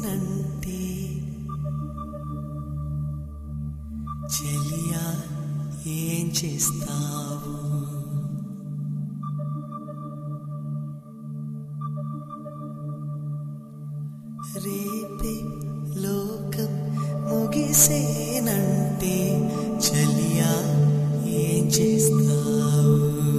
ముగిసేనంటే చెలియా ఏం చేస్తావు రేపే లోకం ముగిసేనంటే చెలియా ఏం చేస్తావు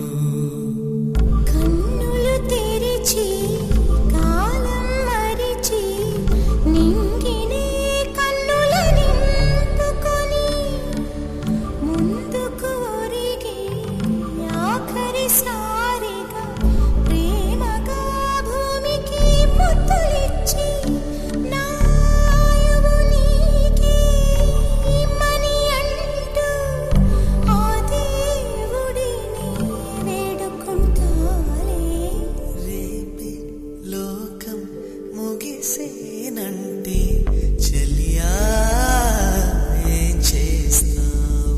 కన్నులు తెరిచి కాలం మరిచి నింగినే కన్నుల నింపుకొని ముందుకు ఒరిగి ఆఖరిసారిగా ప్రేమగా భూమికి ముద్దులిచ్చి నాయువు నీకే ఇమ్మని అంటూ ఆ దేవుడిని వేడుకుంటాలే రేపే లోకం ముగిసేనంటే చెలియా ఏం చేస్తావు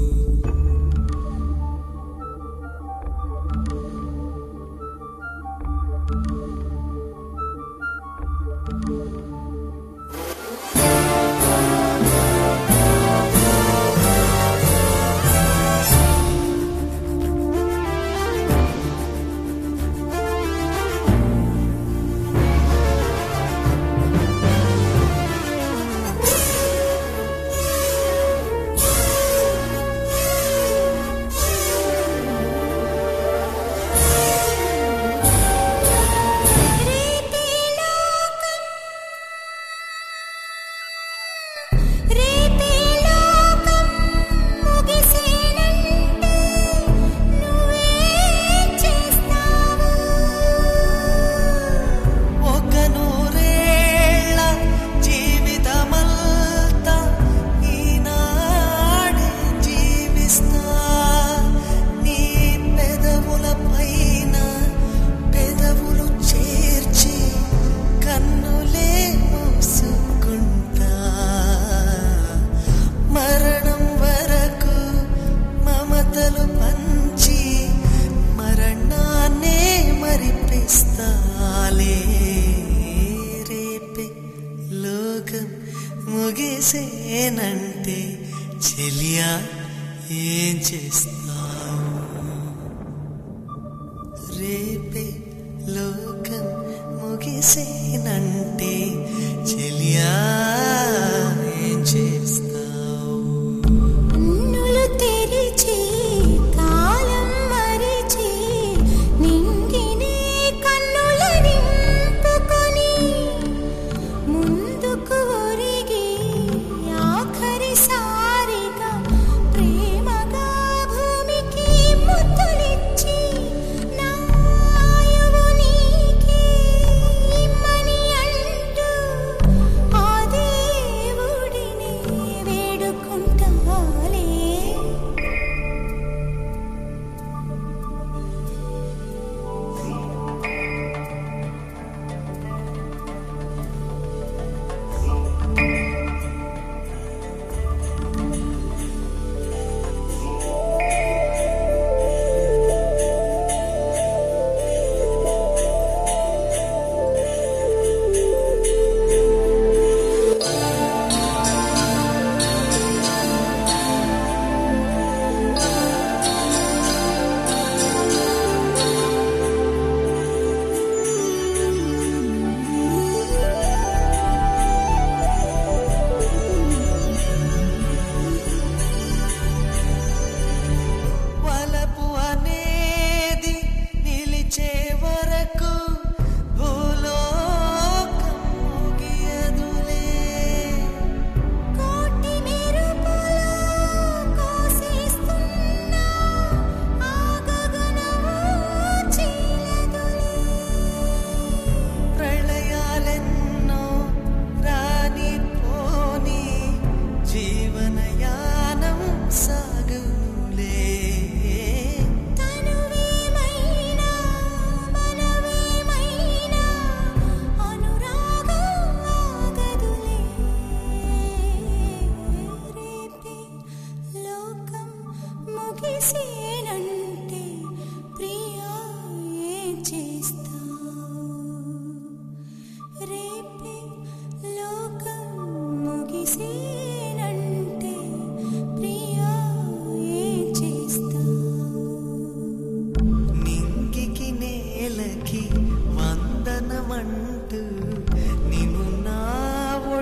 రేపే లోకం రేపే లోకం ముగిసేనంటే నువ్వేం చేస్తావు ఒక నూరేళ్ళ జీవితమంతా ఈనాడే జీవిస్తా నీ పెదవుల పైన పెదవులు చేర్చి కన్నులే మూసుకుంటా మరణం వరకు మమతలు పంచి మరణాన్నే మరిపిస్తాలే రేపే లోకం ముగిసేనంటే చెలియా ఏం చేస్తావు రేపే లోకం ముగిసేనంటే చెలియా ఏం చేస్తావు కన్నులు తెరిచి కాలం మరిచి నింగినే కన్నుల నింపుకొని ముందుకు ఒరిగి ఆఖరిసారిగా ప్రేమగా భూమికి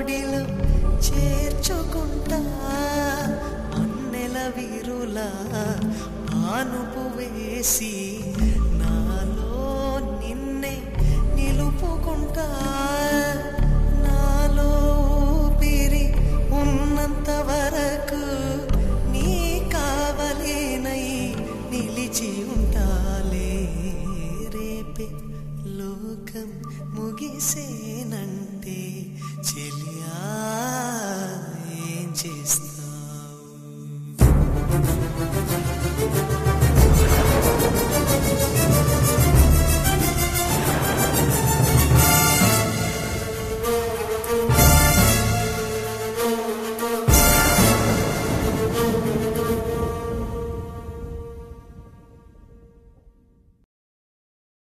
ఒడిలో చేర్చుకుంటా అన్నెల వీరులా ఆనుపు వేసి నాలో నిన్నే నిలుపుకుంటా